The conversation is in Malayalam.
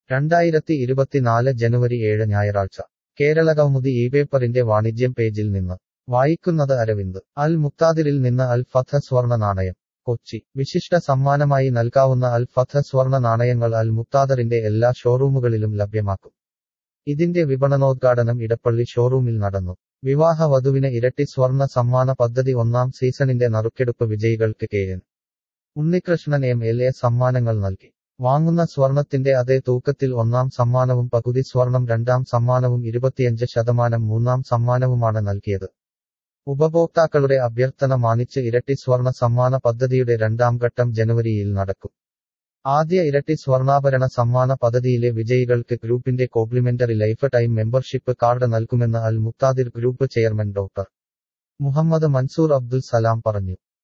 രണ്ടായിരത്തി ഇരുപത്തിനാല് ജനുവരി ഏഴ് ഞായറാഴ്ച കേരളകൗമുദി ഈ പേപ്പറിന്റെ വാണിജ്യം പേജിൽ നിന്ന് വായിക്കുന്നത് അരവിന്ദ് അൽ മുക്താദിറിൽ നിന്ന് അൽ ഫത്ത് സ്വർണ നാണയം കൊച്ചി വിശിഷ്ട സമ്മാനമായി നൽകാവുന്ന അൽ ഫത്ത് സ്വർണ നാണയങ്ങൾ അൽ മുക്താദറിന്റെ എല്ലാ ഷോറൂമുകളിലും ലഭ്യമാക്കും ഇതിന്റെ വിപണനോദ്ഘാടനം ഇടപ്പള്ളി ഷോറൂമിൽ നടന്നു വിവാഹ വധുവിന് ഇരട്ടി സ്വർണ സമ്മാന പദ്ധതി ഒന്നാം സീസണിന്റെ നറുക്കെടുപ്പ് വിജയികൾക്ക് K N Unnikrishnan M L A സമ്മാനങ്ങൾ നൽകി വാങ്ങുന്ന സ്വർണത്തിന്റെ അതേ തൂക്കത്തിൽ ഒന്നാം സമ്മാനവും പകുതി സ്വർണം രണ്ടാം സമ്മാനവും ഇരുപത്തിയഞ്ച് ശതമാനം മൂന്നാം സമ്മാനവുമാണ് നൽകിയത് ഉപഭോക്താക്കളുടെ അഭ്യർത്ഥന മാനിച്ച് ഇരട്ടി സ്വർണ സമ്മാന പദ്ധതിയുടെ രണ്ടാം ഘട്ടം ജനുവരിയിൽ നടക്കും ആദ്യ ഇരട്ടി സ്വർണ്ണാഭരണ സമ്മാന പദ്ധതിയിലെ വിജയികൾക്ക് ഗ്രൂപ്പിന്റെ complimentary lifetime membership card നൽകുമെന്ന് Al Muqtadir group chairman doctor Muhammad Mansoor Abdul Salam പറഞ്ഞു